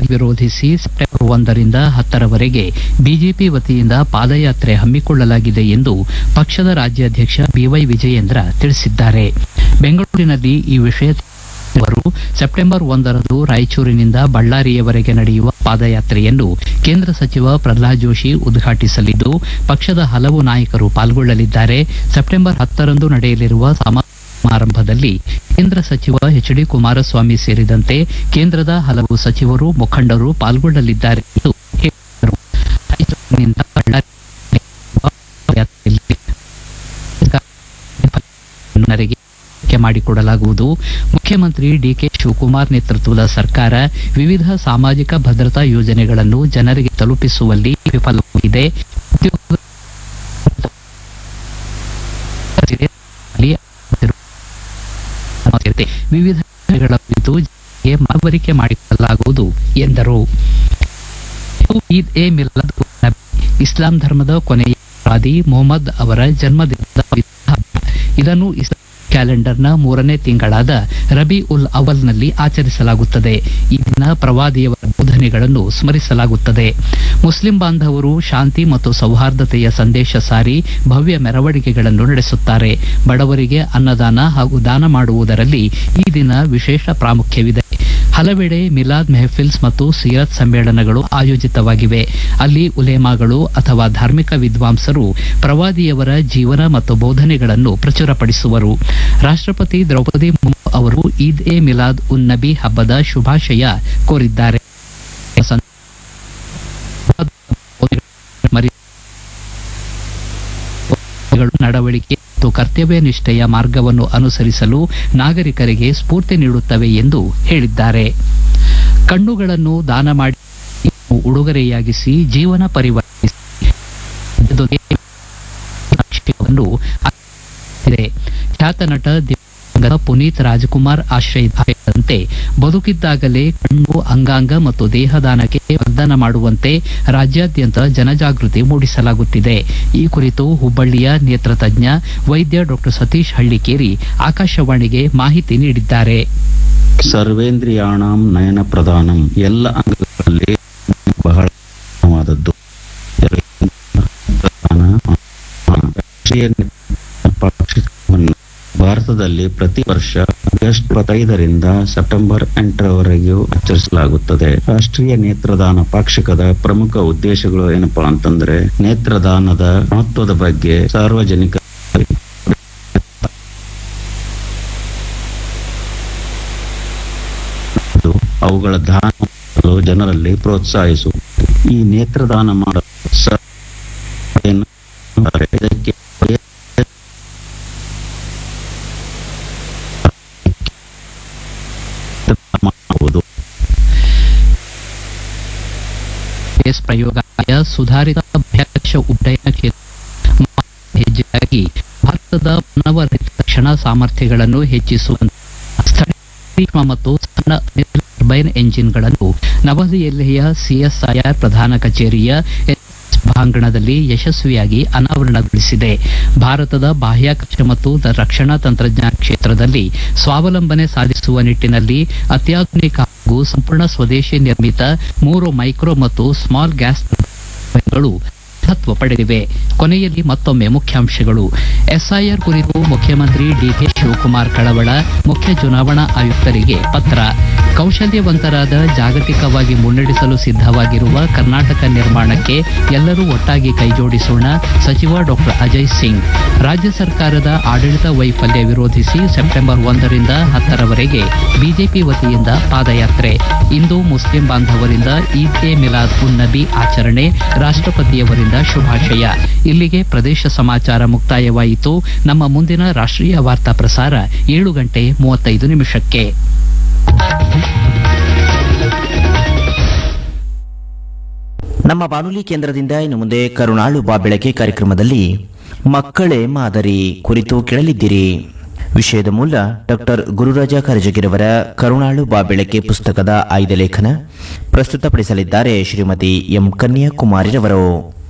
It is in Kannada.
ವಿರೋಧಿಸಿ ಸೆಪ್ಟೆಂಬರ್ ಒಂದರಿಂದ ಹತ್ತರವರೆಗೆ ಬಿಜೆಪಿ ವತಿಯಿಂದ ಪಾದಯಾತ್ರೆ ಹಮ್ಮಿಕೊಳ್ಳಲಾಗಿದೆ ಎಂದು ಪಕ್ಷದ ರಾಜ್ಯಾಧ್ಯಕ್ಷ ಬಿವೈ ವಿಜಯೇಂದ್ರ ತಿಳಿಸಿದ್ದಾರೆ ಬೆಂಗಳೂರಿನಲ್ಲಿ ಈ ವಿಷಯ ಅವರು ಸೆಪ್ಟೆಂಬರ್ ಒಂದರಂದು ರಾಯಚೂರಿನಿಂದ ಬಳ್ಳಾರಿಯವರೆಗೆ ನಡೆಯುವ ಪಾದಯಾತ್ರೆಯನ್ನು ಕೇಂದ್ರ ಸಚಿವ ಪ್ರಹ್ಲಾದ್ ಜೋಶಿ ಉದ್ಘಾಟಿಸಲಿದ್ದು ಪಕ್ಷದ ಹಲವು ನಾಯಕರು ಪಾಲ್ಗೊಳ್ಳಲಿದ್ದಾರೆ ಸೆಪ್ಟೆಂಬರ್ ಹತ್ತರಂದು ನಡೆಯಲಿರುವ ಸಮಾರಂಭದಲ್ಲಿ ಕೇಂದ್ರ ಸಚಿವ ಎಚ್ ಡಿ ಕುಮಾರಸ್ವಾಮಿ ಸೇರಿದಂತೆ ಕೇಂದ್ರದ ಹಲವು ಸಚಿವರು ಮುಖಂಡರು ಪಾಲ್ಗೊಳ್ಳಲಿದ್ದಾರೆ ಎಂದು ಹೇಳಿದರು ರಾಯಚೂರಿನಿಂದ ಬಳ್ಳಾರಿ ಪಾದಯಾತ್ರೆಯಲ್ಲಿ ಜನರಿಗೆ ಆಯ್ಕೆ ಮಾಡಿಕೊಡಲಾಗುವುದು ಮುಖ್ಯಮಂತ್ರಿ ಡಿಕೆ ಶಿವಕುಮಾರ್ ನೇತೃತ್ವದ ಸರ್ಕಾರ ವಿವಿಧ ಸಾಮಾಜಿಕ ಭದ್ರತಾ ಯೋಜನೆಗಳನ್ನು ಜನರಿಗೆ ತಲುಪಿಸುವಲ್ಲಿ ವಿಫಲವಾಗಿದೆ ಉದ್ಯೋಗ ಸೇರಿದಂತೆ ವಿವಿಧ ಯೋಜನೆಗಳ ಕುರಿತು ಜನರಿಗೆ ಮನವರಿಕೆ ಮಾಡಿಕೊಳ್ಳಲಾಗುವುದು ಎಂದರು ಈದ್ ಎ ಮಿಲಾದ್ ಉನ್ ನಬಿ, ಇಸ್ಲಾಂ ಧರ್ಮದ ಕೊನೆಯ ಪ್ರವಾದಿ ಮೊಹಮ್ಮದ್ ಅವರ ಜನ್ಮದಿನದ ಪವಿತ್ರ ಹಬ್ಬ. ಇದನ್ನು ಇಸ್ಲಾಂ ಕ್ಯಾಲೆಂಡರ್ನ ಮೂರನೇ ತಿಂಗಳಾದ ರಬಿ ಉಲ್ ಅವಲ್ನಲ್ಲಿ ಆಚರಿಸಲಾಗುತ್ತದೆ ಈ ದಿನ ಪ್ರವಾದಿಯವರ ಬೋಧನೆಗಳನ್ನು ಸ್ಮರಿಸಲಾಗುತ್ತದೆ ಮುಸ್ಲಿಂ ಬಾಂಧವರು ಶಾಂತಿ ಮತ್ತು ಸೌಹಾರ್ದತೆಯ ಸಂದೇಶ ಸಾರಿ ಭವ್ಯ ಮೆರವಣಿಗೆಗಳನ್ನು ನಡೆಸುತ್ತಾರೆ ಬಡವರಿಗೆ ಅನ್ನದಾನ ಹಾಗೂ ದಾನ ಮಾಡುವುದರಲ್ಲಿ ಈ ದಿನ ವಿಶೇಷ ಪ್ರಾಮುಖ್ಯವಿದೆ ಹಲವೆಡೆ ಮಿಲಾದ್ ಮೆಹಫಿಲ್ಸ್ ಮತ್ತು ಸೀರತ್ ಸಮ್ಮೇಳನಗಳು ಆಯೋಜಿತವಾಗಿವೆ ಅಲ್ಲಿ ಉಲೇಮಾಗಳು ಅಥವಾ ಧಾರ್ಮಿಕ ವಿದ್ವಾಂಸರು ಪ್ರವಾದಿಯವರ ಜೀವನ ಮತ್ತು ಬೋಧನೆಗಳನ್ನು ಪ್ರಚುರಪಡಿಸುವರು ರಾಷ್ಟ್ರಪತಿ ದ್ರೌಪದಿ ಮುರ್ಮು ಅವರು ಈದ್ ಎ ಮಿಲಾದ್ ಉನ್ ನಬಿ ಹಬ್ಬದ ಶುಭಾಶಯ ಕೋರಿದ್ದಾರೆ ಮರಿ- ನಡವಳಿಕೆ ಮತ್ತು ಕರ್ತವ್ಯ ನಿಷ್ಠೆಯ ಮಾರ್ಗವನ್ನು ಅನುಸರಿಸಲು ನಾಗರಿಕರಿಗೆ ಸ್ಫೂರ್ತಿ ನೀಡುತ್ತವೆ ಎಂದು ಹೇಳಿದ್ದಾರೆ ಕಣ್ಣುಗಳನ್ನು ದಾನ ಮಾಡಿ ಉಡುಗೊರೆಯಾಗಿಸಿ ಜೀವನ ಪರಿವರ್ತಿಸಿ ಜೊತೆಗೆ ಲಕ್ಷ್ಯವನ್ನು ಆಚರಿಸಿದೆ. ಖ್ಯಾತ ನಟ ದಿವಂಗತ ಪುನೀತ್ ರಾಜ್ಕುಮಾರ್ ಆಶ್ರಯದಂತೆ ಬದುಕಿದ್ದಾಗಲೇ ಕಣ್ಣು ಅಂಗಾಂಗ ಮತ್ತು ದೇಹದಾನಕ್ಕೆ ವಾಗ್ದಾನ ಮಾಡುವಂತೆ ರಾಜ್ಯಾದ್ಯಂತ ಜನಜಾಗೃತಿ ಮೂಡಿಸಲಾಗುತ್ತಿದೆ ಈ ಕುರಿತು ಹುಬ್ಬಳ್ಳಿಯ ನೇತ್ರ ತಜ್ಞ ವೈದ್ಯ ಡಾಕ್ಟರ್ ಸತೀಶ್ ಹಳ್ಳಿಕೇರಿ ಆಕಾಶವಾಣಿಗೆ ಮಾಹಿತಿ ನೀಡಿದ್ದಾರೆ ಸರ್ವೇಂದ್ರಿಯಾಣಂ ನಯನ ಪ್ರಧಾನಂ ಎಲ್ಲ ಅಂಗಗಳಲ್ಲಿ ಬಹಳ ಮುಖ್ಯವಾದದ್ದು ಪ್ರಧಾನ ರಾಷ್ಟ್ರೀಯ ಪಾಕ್ಷಿಕವನ್ನು ಭಾರತದಲ್ಲಿ ಪ್ರತಿ ವರ್ಷ ಆಗಸ್ಟ್ ಇಪ್ಪತ್ತೈದರಿಂದ ಸೆಪ್ಟೆಂಬರ್ ಎಂಟರವರೆಗೂ ಆಚರಿಸಲಾಗುತ್ತದೆ ರಾಷ್ಟ್ರೀಯ ನೇತ್ರದಾನ ಪಾಕ್ಷಿಕದ ಪ್ರಮುಖ ಉದ್ದೇಶಗಳು ಏನಪ್ಪಾ ಅಂತಂದ್ರೆ ನೇತ್ರದಾನದ ಮಹತ್ವದ ಬಗ್ಗೆ ಸಾರ್ವಜನಿಕ ಮತ್ತು ಅವುಗಳ ದಾನ ಮಾಡಲು ಜನರಲ್ಲಿ ಪ್ರೋತ್ಸಾಹಿಸು ಈ ನೇತ್ರದಾನ ಮಾಡಲು ಸ- ಏನು ಮಾಡ್ತಾರೆ? ಇದಕ್ಕೆ ಮಾಡುವುದು ಸ್ಪೇಸ್ ಪ್ರಯೋಗಾಲಯ ಸುಧಾರಿತ ಬಾಹ್ಯಾಕಾಶ ಉಡ್ಡಯನ ಕ್ಷೇತ್ರ ಹೆಜ್ಜೆಯಾಗಿ ಭಾರತದ ಮಾನವ ರಹಿತ ರಕ್ಷಣಾ ಸಾಮರ್ಥ್ಯಗಳನ್ನು ಹೆಚ್ಚಿಸುವಂತೆ ಸ್ಥಳೀಯ ಸೂಕ್ಷ್ಮ ಮತ್ತು ಸಣ್ಣ ಟರ್ಬೈನ್ ಎಂಜಿನ್ಗಳನ್ನು ನವದೆಹಲಿಯ ಸಿಎಸ್ಐಆರ್ ಪ್ರಧಾನ ಕಚೇರಿಯ ಎಸ್ ಸಭಾಂಗಣದಲ್ಲಿ ಯಶಸ್ವಿಯಾಗಿ ಅನಾವರಣಗೊಳಿಸಿದೆ ಭಾರತದ ಬಾಹ್ಯಾಕಾಶ ಮತ್ತು ದ- ರಕ್ಷಣಾ ತಂತ್ರಜ್ಞಾನ ಕ್ಷೇತ್ರದಲ್ಲಿ ಸ್ವಾವಲಂಬನೆ ಸಾಧಿಸುವ ನಿಟ್ಟಿನಲ್ಲಿ ಅತ್ಯಾಧುನಿಕ ಹಾಗೂ ಸಂಪೂರ್ಣ ಸ್ವದೇಶಿ ನಿರ್ಮಿತ ಮೂರು ಮೈಕ್ರೋ ಮತ್ತು ಸ್ಮಾಲ್ ಗ್ಯಾಸ್ ಟರ್ಬೈನ್ಗಳು ಮಹತ್ವ ಪಡೆದಿವೆ ಕೊನೆಯಲ್ಲಿ ಮತ್ತೊಮ್ಮೆ ಮುಖ್ಯಾಂಶಗಳು ಎಸ್ಐಆರ್ ಕುರಿತು ಮುಖ್ಯಮಂತ್ರಿ ಡಿಕೆ ಶಿವಕುಮಾರ್ ಕಳವಳ ಮುಖ್ಯ ಚುನಾವಣಾ ಆಯುಕ್ತರಿಗೆ ಪತ್ರ ಕೌಶಲ್ಯವಂತರಾದ ಜಾಗತಿಕವಾಗಿ ಮುನ್ನಡೆಸಲು ಸಿದ್ಧವಾಗಿರುವ ಕರ್ನಾಟಕ ನಿರ್ಮಾಣಕ್ಕೆ ಎಲ್ಲರೂ ಒಟ್ಟಾಗಿ ಕೈಜೋಡಿಸೋಣ ಸಚಿವ ಡಾಕ್ಟರ್ ಅಜಯ್ ಸಿಂಗ್ ರಾಜ್ಯ ಸರ್ಕಾರದ ಆಡಳಿತ ವೈಫಲ್ಯ ವಿರೋಧಿಸಿ ಸೆಪ್ಟೆಂಬರ್ ಒಂದರಿಂದ ಹತ್ತರವರೆಗೆ ಬಿಜೆಪಿ ವತಿಯಿಂದ ಪಾದಯಾತ್ರೆ ಇಂದು ಮುಸ್ಲಿಂ ಬಾಂಧವರಿಂದ ಈದ್ ಎ ಮಿಲಾದ್ ಉನ್ ನಬಿ ಆಚರಣೆ ರಾಷ್ಟ್ರಪತಿಯವರಿಂದ ಶುಭಾಶಯ ಇಲ್ಲಿಗೆ ಪ್ರದೇಶ ಸಮಾಚಾರ ಮುಕ್ತಾಯವಾಯಿತು ನಮ್ಮ ಮುಂದಿನ ರಾಷ್ಟ್ರೀಯ ವಾರ್ತಾ ಪ್ರಸಾರ ಏಳು ಗಂಟೆ ಮೂವತ್ತೈದು ನಿಮಿಷಕ್ಕೆ ನಮ್ಮ ಬಾನುಲಿ ಕೇಂದ್ರದಿಂದ ಇನ್ನು ಮುಂದೆ ಕರುಣಾಳು ಬಾ ಬೆಳಕೆ ಕಾರ್ಯಕ್ರಮದಲ್ಲಿ ಮಕ್ಕಳೇ ಮಾದರಿ ಕುರಿತು ಕೇಳಲಿದ್ದೀರಿ ವಿಷಯದ ಮೂಲ ಡಾಕ್ಟರ್ ಗುರುರಾಜ ಕರಜಗಿರವರ ಕರುಣಾಳು ಬಾ ಬೆಳಕೆ ಪುಸ್ತಕದ ಆಯ್ದ ಲೇಖನ ಪ್ರಸ್ತುತಪಡಿಸಲಿದ್ದಾರೆ ಶ್ರೀಮತಿ ಎಂ ಕನ್ಯಾಕುಮಾರಿರವರು